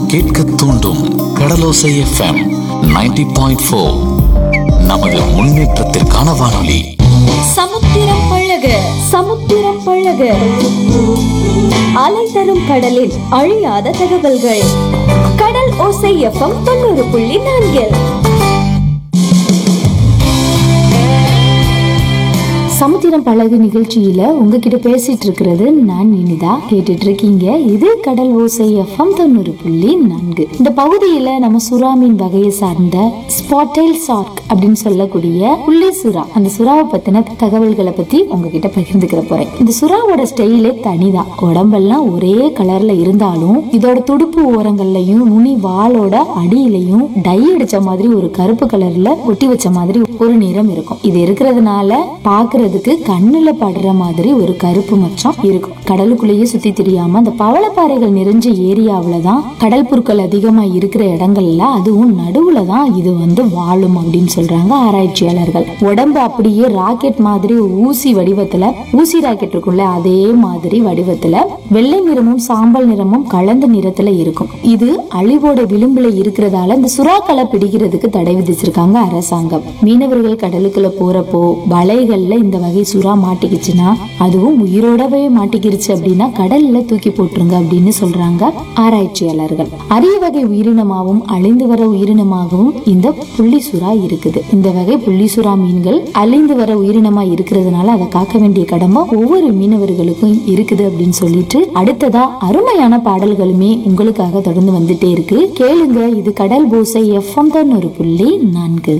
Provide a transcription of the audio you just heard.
கேட்க தூண்டும் கடலோசை FM 90.4 point four நமது முன்னேற்றத்திற்கான வானொலி சமுத்திரம் பழக சமுத்திரம் பழக அலை தரும் கடலில் அழியாத தகவல்கள் கடல் ஓசை எஃப்எம் தொண்ணூறு புள்ளி நான்கில் சமுத்திரம் பழகு நிகழ்ச்சியில உங்ககிட்ட பேசிட்டு இருக்கிறது நான் இனிதா கேட்டுட்டு இருக்கீங்க இது கடல் ஓசை எஃப்எம் தொண்ணூறு புள்ளி நான்கு இந்த பகுதியில நம்ம சுறா மீன் வகையை சார்ந்த ஸ்பாட்டைல் சார்க் அப்படின்னு சொல்லக்கூடிய புள்ளி சுறா அந்த சுறாவை பத்தின தகவல்களை பத்தி உங்ககிட்ட பகிர்ந்துக்கிற போறேன் இந்த சுறாவோட ஸ்டைலே தனிதான் உடம்பெல்லாம் ஒரே கலர்ல இருந்தாலும் இதோட துடுப்பு ஓரங்கள்லயும் நுனி வாலோட அடியிலையும் டை அடிச்ச மாதிரி ஒரு கருப்பு கலர்ல ஒட்டி வச்ச மாதிரி ஒரு நிறம் இருக்கும் இது இருக்கிறதுனால பாக்குறதுக்கு கண்ணுல படுற மாதிரி ஒரு கருப்பு மச்சம் இருக்கும் கடலுக்குள்ளேயே சுத்தி தெரியாம அந்த பவளப்பாறைகள் நிறைஞ்ச ஏரியாவுல தான் கடல் புற்கள் அதிகமா இருக்கிற இடங்கள்ல அதுவும் நடுவுல தான் இது வந்து வாழும் அப்படின்னு சொல்றாங்க ஆராய்ச்சியாளர்கள் உடம்பு அப்படியே ராக்கெட் மாதிரி ஊசி வடிவத்துல ஊசி ராக்கெட் இருக்குல்ல அதே மாதிரி வடிவத்துல வெள்ளை நிறமும் சாம்பல் நிறமும் கலந்த நிறத்துல இருக்கும் இது அழிவோட விளிம்புல இருக்கிறதால இந்த சுறாக்களை பிடிக்கிறதுக்கு தடை விதிச்சிருக்காங்க அரசாங்கம் மீனவர்கள் கடலுக்குள்ள போறப்போ வலைகள்ல இந்த வகை சுறா மாட்டிக்கிச்சுன்னா அதுவும் உயிரோடவே மாட்டிக்கிருச்சு அப்படின்னா கடல்ல தூக்கி போட்டுருங்க அப்படின்னு சொல்றாங்க ஆராய்ச்சியாளர்கள் அரிய வகை உயிரினமாகவும் அழிந்து வர உயிரினமாகவும் இந்த புள்ளி சுறா இருக்குது இந்த வகை புள்ளி சுறா மீன்கள் அழிந்து வர உயிரினமா இருக்கிறதுனால அதை காக்க வேண்டிய கடமை ஒவ்வொரு மீனவர்களுக்கும் இருக்குது அப்படின்னு சொல்லிட்டு அடுத்ததா அருமையான பாடல்களுமே உங்களுக்காக தொடர்ந்து வந்துட்டே இருக்கு கேளுங்க இது கடல் போசை எஃப்எம் தான் ஒரு புள்ளி நான்கு